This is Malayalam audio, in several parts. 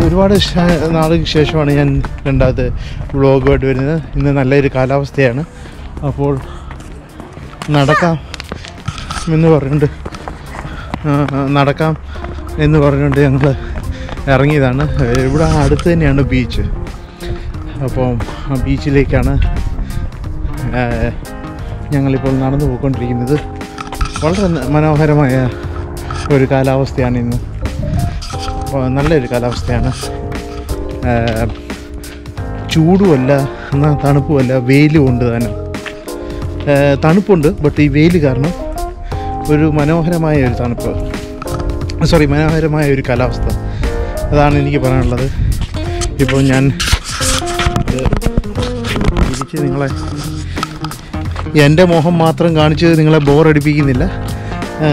ഒരുപാട് ശ- നാളുകൾക്ക് ശേഷമാണ് ഞാൻ രണ്ടാമത് വ്ളോഗുമായിട്ട് വരുന്നത് ഇന്ന് നല്ലൊരു കാലാവസ്ഥയാണ് അപ്പോൾ നടക്കാം എന്ന് പറഞ്ഞുകൊണ്ട് ആ, ആ, നടക്കാം എന്ന് പറഞ്ഞുകൊണ്ട് ഞങ്ങൾ ഇറങ്ങിയതാണ് ഇവിടെ അടുത്ത് തന്നെയാണ് ബീച്ച് അപ്പോൾ ആ ബീച്ചിലേക്കാണ് ആ, ഞങ്ങളിപ്പോൾ നടന്നു പോയിക്കൊണ്ടിരിക്കുന്നത് വളരെ ന- മനോഹരമായ ഒരു കാലാവസ്ഥയാണ് ഇന്ന് അപ്പോൾ നല്ലൊരു കാലാവസ്ഥയാണ് ആ, ചൂടുമല്ല എന്നാൽ തണുപ്പുമല്ല വെയിലും ഉണ്ട് തന്നെ ആ, തണുപ്പുണ്ട് ബട്ട് ഈ വെയിൽ കാരണം ഒരു മനോഹരമായ ഒരു തണുപ്പ് സോറി മനോഹരമായ ഒരു കാലാവസ്ഥ അതാണ് എനിക്ക് പറയാനുള്ളത് ഇപ്പോൾ ഞാൻ ഇത് തിരിച്ച് നിങ്ങളെ എൻ്റെ മോഹം മാത്രം കാണിച്ച് നിങ്ങളെ ബോറടിപ്പിക്കുന്നില്ല ആ,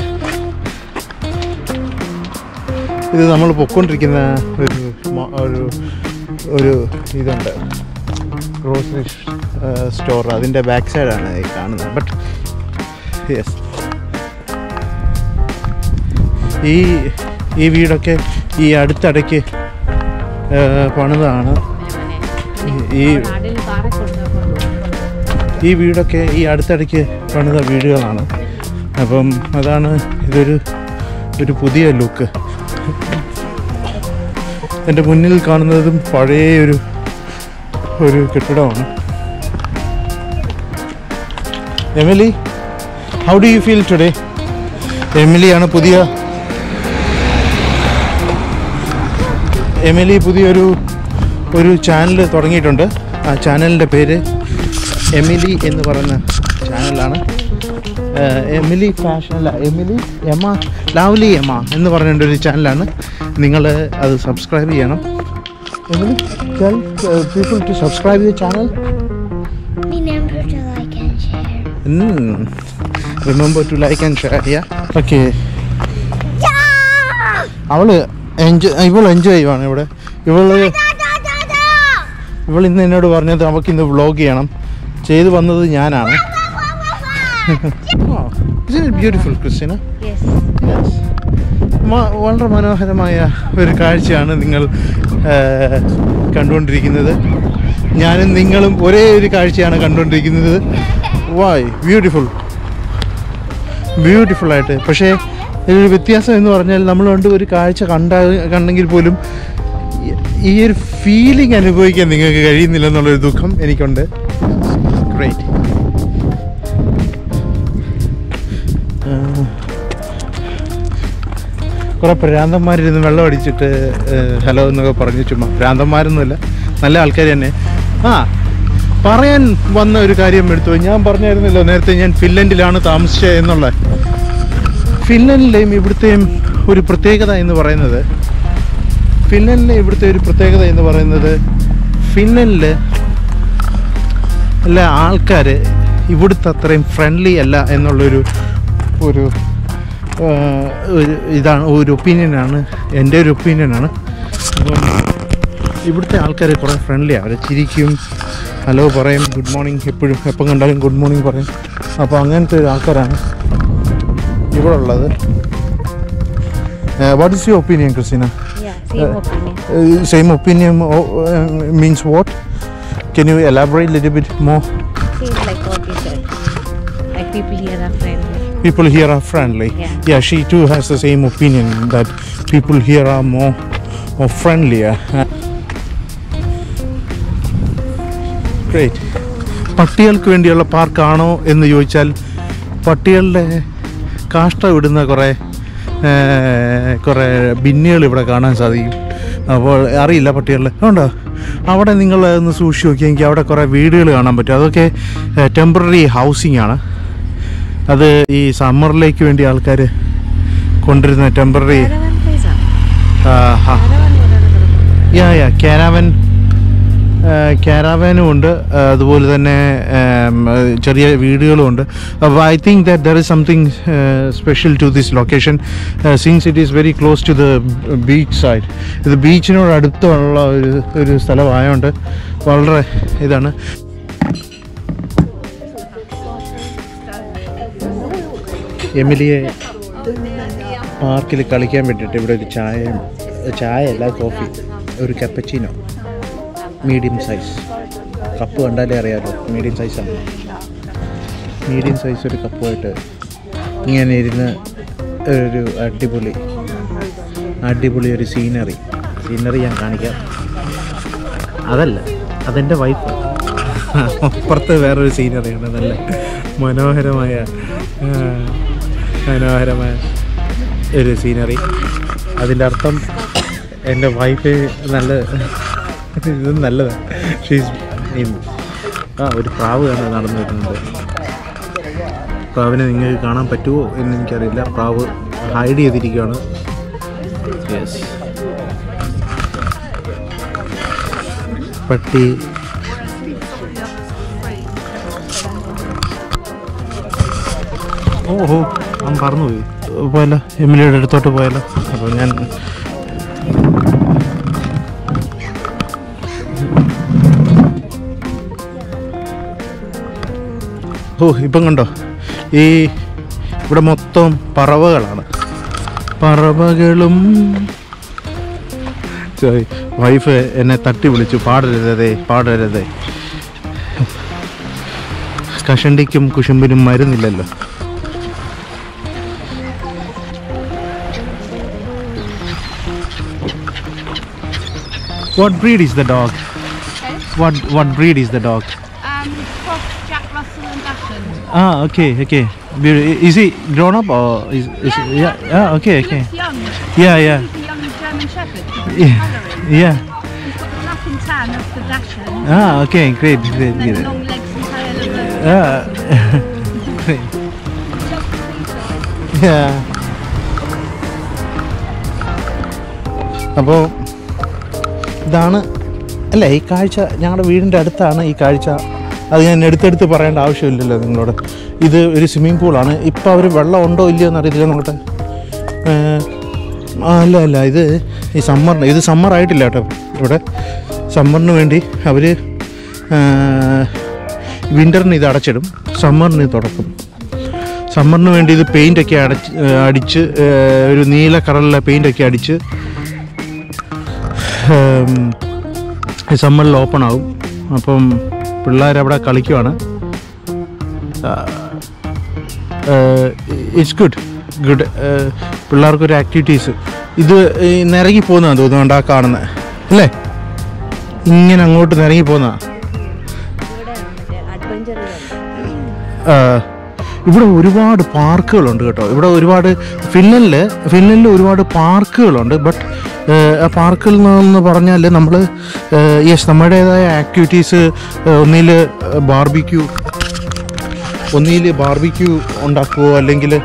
ഇത് നമ്മൾ പൊയ്ക്കൊണ്ടിരിക്കുന്ന ഒരു മ- ഒരു ഒരു ഇതുണ്ട് ഗ്രോസറി സ്റ്റോർ അതിൻ്റെ ബാക്ക് സൈഡാണ് ഈ കാണുന്നത് ബട്ട് യെസ് ഈ ഈ വീടൊക്കെ ഈ അടുത്തിടയ്ക്ക് ആ, പണിതാണ് ഈ- ഈ ഈ വീടൊക്കെ ഈ അടുത്തിടയ്ക്ക് പണിത വീടുകളാണ് അപ്പം അതാണ് ഇതൊരു ഒരു പുതിയ ലുക്ക് എൻ്റെ മുന്നിൽ കാണുന്നതും പഴയ ഒരു ഒരു കെട്ടിടമാണ് Emily how do you feel today എമിലിയാണ് പുതിയ എമിലി പുതിയൊരു ഒരു ചാനൽ തുടങ്ങിയിട്ടുണ്ട് ആ ചാനലിൻ്റെ പേര് എമിലി എന്ന് പറയുന്ന ചാനലാണ് ഏഹ് എമിലി ഫാഷൻ അല്ല എമിലി എമ ലവ്ലി എമ എന്ന് പറഞ്ഞിട്ട് ഒരു ചാനലാണ് നിങ്ങൾ അത് സബ്സ്ക്രൈബ് ചെയ്യണം Emily tell people to subscribe the channel Remember to like and share. Remember to like and share ചെയ്യാം ഓക്കെ Yeah! അവള് എൻജോയ് ഇവൾ എൻജോയ് ചെയ്യുവാണ് ഇവിടെ ഇവള് Da da da da! ഇവൾ ഇന്ന് എന്നോട് പറഞ്ഞത് അവൾക്ക് ഇന്ന് വ്ളോഗ് ചെയ്യണം ചെയ്തു വന്നത് ഞാനാണ് ബ്യൂട്ടിഫുൾ ക്രിസ്റ്റിന Yes. യെസ് വളരെ മനോഹരമായ ഒരു കാഴ്ചയാണ് നിങ്ങൾ ആ, കണ്ടുകൊണ്ടിരിക്കുന്നത് ഞാനും നിങ്ങളും ഒരേ ഒരു കാഴ്ചയാണ് കണ്ടുകൊണ്ടിരിക്കുന്നത് വായ് ബ്യൂട്ടിഫുൾ ബ്യൂട്ടിഫുൾ ആയിട്ട് പക്ഷേ ഇതിലൊരു വ്യത്യാസം എന്ന് പറഞ്ഞാൽ നമ്മൾ കൊണ്ട് ഒരു കാഴ്ച കണ്ട കണ്ടെങ്കിൽ പോലും ഈ- ഈ ഒരു ഫീലിംഗ് അനുഭവിക്കാൻ നിങ്ങൾക്ക് കഴിയുന്നില്ല എന്നുള്ളൊരു ദുഃഖം എനിക്കുണ്ട് ഗ്രേറ്റ് കുറെ ഭ്രാന്തന്മാരിരുന്ന് വെള്ളം അടിച്ചിട്ട് ഏഹ്, ഹലോ എന്നൊക്കെ പറഞ്ഞു ചുമ്മാ ഭ്രാന്തന്മാരൊന്നുമില്ല നല്ല ആൾക്കാർ തന്നെ ആ പറയാൻ വന്ന ഒരു കാര്യം എടുത്തു ഞാൻ പറഞ്ഞായിരുന്നല്ലോ നേരത്തെ ഞാൻ ഫിൻലൻഡിലാണ് താമസിച്ചത് എന്നുള്ള ഫിൻലൻഡിലെയും ഇവിടുത്തെയും ഒരു പ്രത്യേകത എന്ന് പറയുന്നത് ഫിൻലൻഡിലെ ഇവിടുത്തെ ഒരു പ്രത്യേകത എന്ന് പറയുന്നത് ഫിൻലൻഡിൽ എല്ലാ ആൾക്കാർ ഇവിടുത്തെ അത്രയും ഫ്രണ്ട്ലി അല്ല എന്നുള്ളൊരു ഒരു ആ, ഒരു ഇതാണ് ഒരു ഒപ്പീനിയനാണ് എൻ്റെ ഒരു ഒപ്പീനിയനാണ് അപ്പം ഇവിടുത്തെ ആൾക്കാർ കുറേ ഫ്രണ്ട്ലി അവർ ചിരിക്കും ഹലോ പറയും ഗുഡ് മോർണിംഗ് എപ്പോഴും എപ്പം കണ്ടാലും ഗുഡ് മോർണിംഗ് പറയും അപ്പോൾ അങ്ങനത്തെ ഒരു ആൾക്കാരാണ് ഇവിടെ ഉള്ളത് what is your opinion Christina Yeah, same Uh, opinion. Same opinion means what can you elaborate little bit more Same like what you said. Like people here are friendly. people here are friendly. Yeah. she too has the same opinion that people here are more, more friendlier. Great. പട്ടികൾക്ക് വേണ്ടിയുള്ള പാർക്കാണോ എന്ന് ചോദിച്ചാൽ പട്ടികളുടെ കാഷ്ടം ഇടുന്ന കുറേ ഏർ, കുറേ ബിന്നുകൾ ഇവിടെ കാണാൻ സാധിക്കും അപ്പോൾ അറിയില്ല പട്ടികളിൽ ഉണ്ടോ അവിടെ നിങ്ങൾ ഒന്ന് സൂക്ഷിച്ച് നോക്കിയെങ്കിൽ അവിടെ കുറേ വീടുകൾ കാണാൻ പറ്റും അതൊക്കെ ടെമ്പററി ഹൗസിംഗ് ആണ് അത് ഈ സമ്മറിലേക്ക് വേണ്ടി ആൾക്കാർ കൊണ്ടുവരുന്ന temporary Caravan place ah? Caravan ഒരാൾ യാ യാ ക്യാരാവൻ ക്യാരാവാനും ഉണ്ട് ആ, അതുപോലെ തന്നെ ഉം, ആ, ചെറിയ വീടുകളും ഉണ്ട് അപ്പോൾ I think that there is something special to this location since it is very close to the beach side ഇത് ബീച്ചിനോട് അടുത്തുള്ള ഒരു ഒരു സ്ഥലമായതുകൊണ്ട് വളരെ ഇതാണ് എമിലിയെ പാർക്കിൽ കളിക്കാൻ വേണ്ടിയിട്ട് ഇവിടെ ഒരു ചായയും ചായ അല്ല കോഫി ഒരു കപ്പച്ചീനോ മീഡിയം സൈസ് കപ്പ് കണ്ടാലേ അറിയാലോ മീഡിയം സൈസാണ് മീഡിയം സൈസ് ഒരു കപ്പുമായിട്ട് ഇങ്ങനെ ഇരുന്ന് ഒരു അടിപൊളി അടിപൊളി ഒരു സീനറി സീനറി ഞാൻ കാണിക്കാം അതല്ല അതെൻ്റെ വൈഫ് അപ്പുറത്ത് വേറൊരു സീനറിയാണ് നല്ല മനോഹരമായ ആ, മനോഹരമായ ഒരു സീനറി അതിൻ്റെ അർത്ഥം എൻ്റെ വൈഫ് നല്ല ഇത് നല്ലതാണ് ഷീസ് ആ ഒരു പ്രാവ് കാണാൻ നടന്നു വരുന്നുണ്ട് പ്രാവിനെ നിങ്ങൾക്ക് കാണാൻ പറ്റുമോ എന്ന് എനിക്കറിയില്ല പ്രാവ് ഹൈഡ് ചെയ്തിരിക്കുകയാണ് യെസ് പട്ടി ഓഹോ അവൻ പറന്നുപോയി പോയല്ലോ എമിലിയുടെ അടുത്തോട്ട് പോയല്ലോ അപ്പോൾ ഞാൻ ഓ ഇപ്പം കണ്ടോ ഈ ഇവിടെ മൊത്തം പറവകളാണ് പറവകളും സോറി വൈഫ് എന്നെ തട്ടി വിളിച്ചു പാടരുതേ പാടരുതേ കഷണ്ടിക്കും കുശുമ്പിനും മരുന്നില്ലല്ലോ What breed is the dog? What what breed is the dog? Um, cross Jack Russell and Dachshund. Ah, okay, okay. Be- Is he grown up or is, is Yeah, yeah, yeah, okay, He okay. looks young. Yeah, yeah. He's a young German Shepherd. Yeah. Colouring. Yeah. He's got the black and tan of the Dachshund. Ah, okay, great, great, And then great. long legs and tail of the... Yeah. great. Yeah. അപ്പോൾ ഇതാണ് അല്ല ഈ കാഴ്ച ഞങ്ങളുടെ വീടിൻ്റെ അടുത്താണ് ഈ കാഴ്ച അത് ഞാൻ എടുത്തെടുത്ത് പറയേണ്ട ആവശ്യമില്ലല്ലോ നിങ്ങളോട് ഇത് ഒരു സ്വിമ്മിംഗ് പൂളാണ് ഇപ്പോൾ അവർ വെള്ളം ഉണ്ടോ ഇല്ലയോ എന്ന് അറിയത്തില്ല നോക്കട്ടെ ഏഹ്, ആ, അല്ല അല്ല ഇത് ഈ സമ്മറിന് ഇത് സമ്മർ ആയിട്ടില്ല കേട്ടോ ഇവിടെ സമ്മറിന് വേണ്ടി അവർ വിൻ്ററിന് ഇത് അടച്ചിടും സമ്മറിന് ഇത് തുറക്കും സമ്മറിന് വേണ്ടി ഇത് പെയിൻ്റൊക്കെ അടച്ച് ഏഹ്, അടിച്ച് ഏഹ്, ഒരു നീല കളറിലെ പെയിൻ്റൊക്കെ അടിച്ച് ഏം, ഈ സമ്മറിൽ ഓപ്പൺ ആവും അപ്പം പിള്ളേർ അവിടെ കളിക്കുവാണ് ഇറ്റ്സ് ഗുഡ് ഗുഡ് പിള്ളേർക്കൊരു ആക്ടിവിറ്റീസ് ഇത് ഈ നിരങ്ങി പോകുന്നതാണ് തോന്നുന്നുണ്ട് ആ കാണുന്നത് അല്ലേ ഇങ്ങനെ അങ്ങോട്ട് നിരങ്ങി പോകുന്നതാണ് ഇവിടെ ഒരുപാട് പാർക്കുകളുണ്ട് കേട്ടോ ഇവിടെ ഒരുപാട് ഫിൻലൻഡിൽ ഫിൻലൻഡിൽ ഒരുപാട് പാർക്കുകളുണ്ട് ബട്ട് ആ പാർക്കിൽ നിന്ന് പറഞ്ഞാൽ നമ്മൾ യെസ് നമ്മുടേതായ ആക്ടിവിറ്റീസ് ഒന്നിൽ ബാർബിക്യൂ ഒന്നിൽ ബാർബിക്യൂ ഉണ്ടാക്കുകയോ അല്ലെങ്കിൽ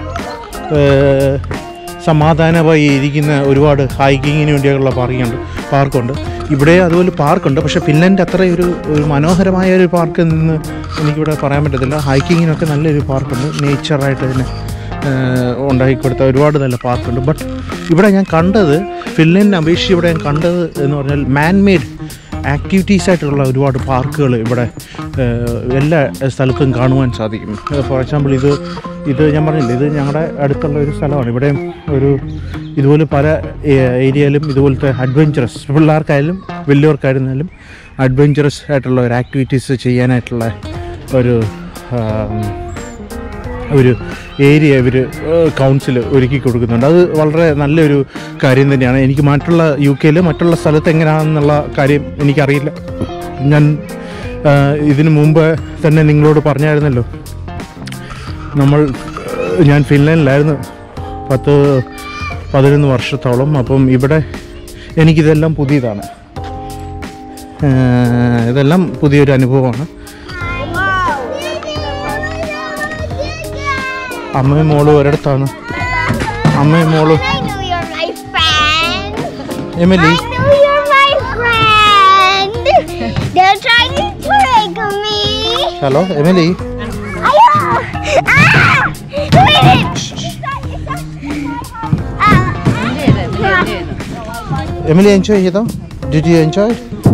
സമാധാനമായി ഇരിക്കുന്ന ഒരുപാട് ഹൈക്കിങ്ങിന് വേണ്ടിയുള്ള പാർക്കുണ്ട് പാർക്കുണ്ട് ഇവിടെ അതുപോലെ പാർക്കുണ്ട് പക്ഷേ ഫിൻലൻഡ് അത്ര ഒരു ഒരു മനോഹരമായ ഒരു പാർക്ക് നിന്ന് എനിക്കിവിടെ പറയാൻ പറ്റത്തില്ല ഹൈക്കിങ്ങിനൊക്കെ നല്ലൊരു പാർക്കുണ്ട് നേച്ചറായിട്ട് തന്നെ ഏഹ്, ഉണ്ടാക്കി കൊടുത്ത ഒരുപാട് നല്ല പാർക്കുണ്ട് ബട്ട് ഇവിടെ ഞാൻ കണ്ടത് ഫിൻലൻഡിനെ അപേക്ഷിച്ച് ഇവിടെ ഞാൻ കണ്ടത് എന്ന് പറഞ്ഞാൽ മാൻ മെയ്ഡ് ആക്ടിവിറ്റീസ് ആയിട്ടുള്ള ഒരുപാട് പാർക്കുകൾ ഇവിടെ ഏഹ്, എല്ലാ സ്ഥലത്തും കാണുവാൻ സാധിക്കും ഫോർ എക്സാമ്പിൾ ഇത് ഇത് ഞാൻ പറഞ്ഞില്ല ഇത് ഞങ്ങളുടെ അടുത്തുള്ള ഒരു സ്ഥലമാണ് ഇവിടെ ഒരു ഇതുപോലെ പല ഏ- ഏരിയയിലും ഇതുപോലത്തെ അഡ്വഞ്ചറസ് പിള്ളേർക്കായാലും വലിയവർക്കായിരുന്നാലും അഡ്വഞ്ചറസ് ആയിട്ടുള്ള ഒരു ആക്ടിവിറ്റീസ് ചെയ്യാനായിട്ടുള്ള ഒരു ആം, ഒരു ഏരിയ ഇവർ കൗൺസിൽ ഒരുക്കി കൊടുക്കുന്നുണ്ട് അത് വളരെ നല്ലൊരു കാര്യം തന്നെയാണ് എനിക്ക് മറ്റുള്ള യു കെയിൽ മറ്റുള്ള സ്ഥലത്ത് എങ്ങനെയാണെന്നുള്ള കാര്യം എനിക്കറിയില്ല ഞാൻ ആ, ഇതിനു മുമ്പ് തന്നെ നിങ്ങളോട് പറഞ്ഞായിരുന്നല്ലോ നമ്മൾ ആ, ഞാൻ ഫിൻലാൻഡിലായിരുന്നു പത്ത് പതിനൊന്ന് വർഷത്തോളം അപ്പം ഇവിടെ എനിക്കിതെല്ലാം പുതിയതാണ് ആ, ഇതെല്ലാം പുതിയൊരു അനുഭവമാണ് അമ്മയും മോളും ഒരിടത്താണ് അമ്മയും മോളും I know you're my friend. Emily I know you're my friend. They're trying to trick me. Hello Emily Ayo! Ah! Wait! Ah! Emily enjoy ചെയ്തോ did you enjoy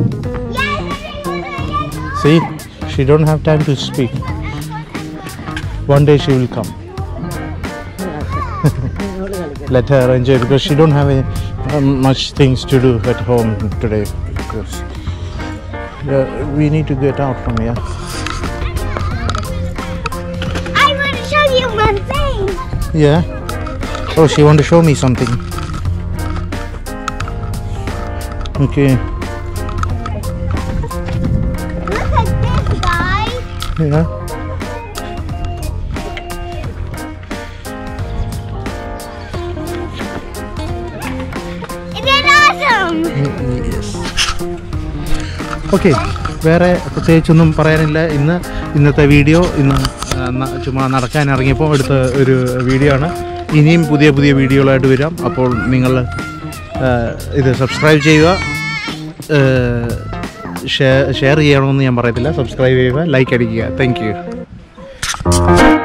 see she don't have time to speak one day she will come let her enjoy because she don't have a um, much things to do at home today. Because, uh, we need to get out from here. I want to show you one thing. Yeah. Oh, she want to show me something. Okay. Look at this, guys. Yeah. Isn't it awesome? Okay വേറെ പ്രത്യേകിച്ചൊന്നും പറയാനില്ല ഇന്ന് ഇന്നത്തെ വീഡിയോ ഇന്ന് ആ, ന- ചുമ്മാ നടക്കാൻ ഇറങ്ങിയപ്പോൾ എടുത്ത ഒരു വീഡിയോ ആണ് ഇനിയും പുതിയ പുതിയ വീഡിയോകളായിട്ട് വരാം അപ്പോൾ നിങ്ങൾ ആ, ഇത് സബ്സ്ക്രൈബ് ചെയ്യുക ഷെയർ ഷെയർ ചെയ്യണമെന്ന് ഞാൻ പറയത്തില്ല സബ്സ്ക്രൈബ് ചെയ്യുക ലൈക്ക് അടിക്കുക താങ്ക് യു